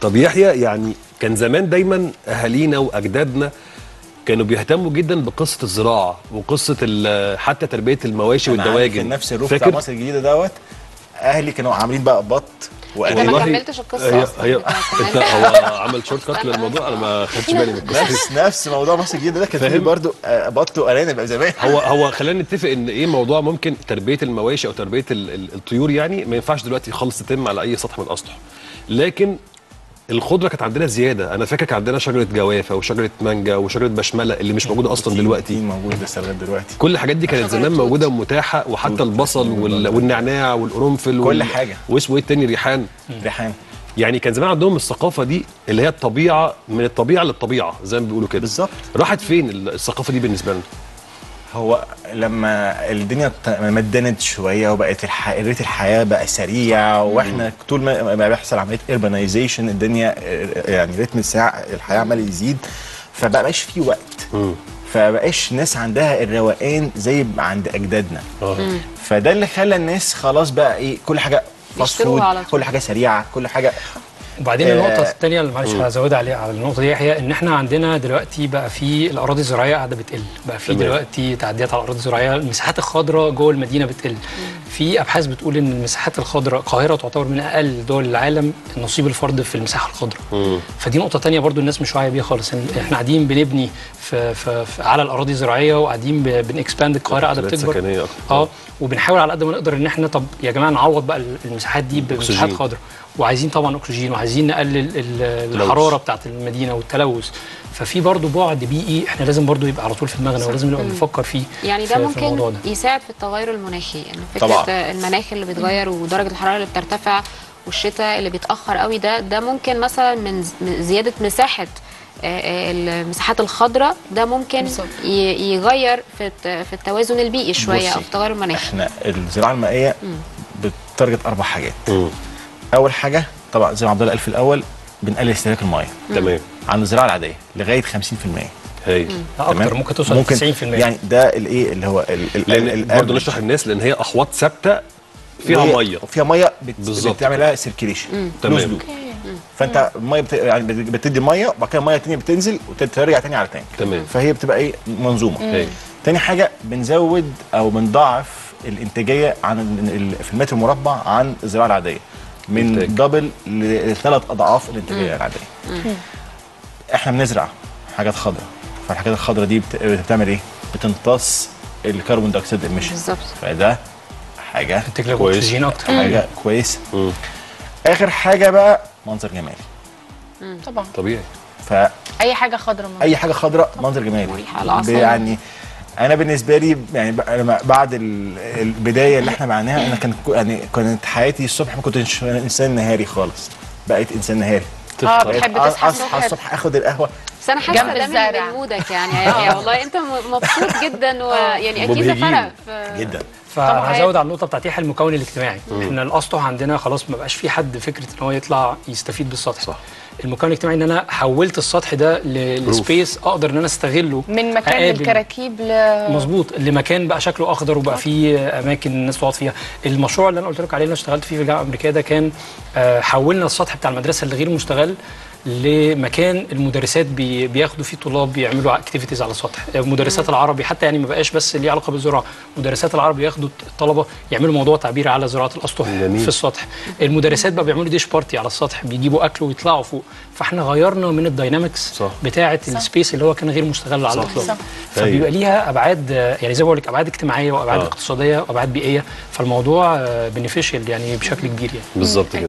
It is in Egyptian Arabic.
طب يحيى يعني كان زمان دايما اهالينا واجدادنا كانوا بيهتموا جدا بقصه الزراعه وقصه ال- حتى تربيه المواشي أنا عندي والدواجن في نفس الروف بتاع فاكر مصر الجديده دوت اهلي كانوا عاملين بقى بط انت ما والله كملتش القصه هي اصلا هي انت انت كملت- هو عمل شورت كات للموضوع انا ما خدتش بالي من القصه نفس نفس موضوع مصر الجديده ده كان فيه فاهم؟ برضه آه، بط وارانب بقى زمان هو هو خلينا نتفق ان ايه موضوع ممكن تربيه المواشي او تربيه ال- ال- الطيور يعني ما ينفعش دلوقتي خالص تتم على اي سطح من الاسطح لكن الخضره كانت عندنا زياده انا فاكر كان عندنا شجره جوافه وشجره مانجا وشجره بشمله اللي مش موجوده اصلا دي دلوقتي موجود لسه لغايه دلوقتي كل الحاجات دي كانت شجرة زمان توت. موجوده ومتاحه وحتى البصل وال- والنعناع والقرنفل كل وال- حاجة. واسمه ايه التاني ريحان ريحان يعني كان زمان عندهم الثقافه دي اللي هي الطبيعه من الطبيعه للطبيعه زي ما بيقولوا كده بالظبط راحت فين الثقافه دي بالنسبه لنا هو لما الدنيا ت- مدنت شويه وبقت الح... ريت الحياه بقى سريع واحنا طول ما ما بيحصل عمليه urbanization الدنيا آه، يعني رتم الساعه الحياه عمال يزيد فبقاش في وقت فبقاش ناس عندها الروقان زي ما عند اجدادنا اه فده اللي خلى الناس خلاص بقى ايه كل حاجه فاست بيشتروها فود على طول. كل حاجه سريعه كل حاجه وبعدين آه، النقطة الثانية اللي معلش هزود عليها على النقطة دي يحيى إن إحنا عندنا دلوقتي بقى في الأراضي الزراعية قاعدة بتقل، بقى في تمام. دلوقتي تعديات على الأراضي الزراعية، المساحات الخضراء جوه المدينة بتقل. في أبحاث بتقول إن المساحات الخضراء القاهرة تعتبر من أقل دول العالم نصيب الفرد في المساحة الخضراء. فدي نقطة تانية برضو الناس مش واعية بيها خالص، إن إحنا قاعدين بنبني في, في, في على الأراضي الزراعية وقاعدين ب- بنكسباند القاهرة قاعدة وحدات بتكبر. سكنية أكتر. اه وبنحاول على قد ما نقدر ان احنا طب يا جماعه نعوض بقى المساحات دي بمساحات أكسجين. خضراء وعايزين طبعا اكسجين وعايزين نقلل ال- الحراره بتاعت المدينه والتلوث ففي برضو بعد بيئي احنا لازم برضو يبقى على طول في دماغنا ولازم نبقى بنفكر فيه يعني ده في- في الموضوع ممكن ده. يساعد في التغير المناخي يعني فكره طبعاً. المناخ اللي بيتغير ودرجه الحراره اللي بترتفع والشتاء اللي بيتاخر قوي ده ده ممكن مثلا من ز- من زياده مساحه آه، آه، المساحات الخضراء ده ممكن بالظبط. ي- يغير في الت- في التوازن البيئي شويه او بصي، في التغير المناخي احنا الزراعه المائيه بتارجت اربع حاجات مم. اول حاجه طبعا زي ما عبد الله قال في الاول بنقلل استهلاك الميه تمام عن الزراعه العاديه لغايه 50% هايل لا اكتر ممكن توصل ممكن 90% يعني ده الايه اللي هو ال- ال- لان ال- برضه ال- نشرح للناس لان هي احواض ثابته فيها وهي- ميه فيها ميه بت... بالظبط. بتعمل لها سيركيليشن تمام. فانت الميه بت... يعني بت- بتدي الميه وبعد كده الميه الثانيه بتنزل وترجع تاني على تانك تمام. فهي بتبقى ايه منظومه هايل تاني حاجه بنزود او بنضاعف الانتاجيه عن ال- ال- في المتر المربع عن الزراعه العاديه من إنتاج. دبل لثلاث اضعاف الانتاجيه العاديه احنا بنزرع حاجات خضراء فالحاجات الخضراء دي بت... بتعمل ايه بتمتص الكربون دايوكسيد ايميشن بالظبط فده حاجه تجلب كويس. اكسجين اكتر حاجه كويسه مم. اخر حاجه بقى منظر جمالي طبعا طبيعي فاي اي حاجه خضراء موجودة. حاجه خضراء منظر جمالي مريحة على الأعصاب. يعني انا بالنسبه لي يعني ب- لما بعد ال- البدايه اللي احنا معناها انا كان يعني كانت حياتي الصبح ما كنتش انسان نهاري خالص بقيت انسان نهاري اه بقيت بتحب أ- تصحى اصحى الصبح الصبح اخد القهوه بس انا حاسه جنب ده الزرع. من من مودك يعني يا يحيى والله انت م- مبسوط جدا ويعني اكيد ده مبهجين. فرق في جدا فهزود على النقطه بتاعت يحيى المكون الاجتماعي احنا الاسطح عندنا خلاص ما بقاش في حد فكره ان هو يطلع يستفيد بالسطح صح. المكون الاجتماعي ان انا حولت السطح ده ل- لسبيس اقدر ان انا استغله من مكان أقابل. الكراكيب ل مظبوط لمكان بقى شكله اخضر وبقى فيه اماكن الناس تقعد فيها المشروع اللي انا قلت لك عليه اللي انا اشتغلت فيه في الجامعه الامريكيه ده كان آه، حولنا السطح بتاع المدرسه اللي غير مستغل لمكان المدرسات بي بياخدوا فيه طلاب بيعملوا اكتيفيتيز على السطح آه، مدرسات العربي حتى يعني ما بقاش بس ليه علاقه بالزراعه مدرسات العربي ياخدوا الطلبه يعملوا موضوع تعبير على زراعه الاسطح جميل. في السطح المدرسات بقى بيعملوا ديش بارتي على السطح بيجيبوا اكل ويطلعوا فوق فاحنا غيرنا من الداينامكس صح. بتاعه السبيس اللي هو كان غير مستغل على صح. الاطلاق صح. فبيبقى ليها ابعاد آه، يعني زي ما بقول لك ابعاد اجتماعيه وابعاد آه. اقتصاديه وابعاد بيئيه فالموضوع بنفيشال يعني بشكل كبير يعني بالظبط كده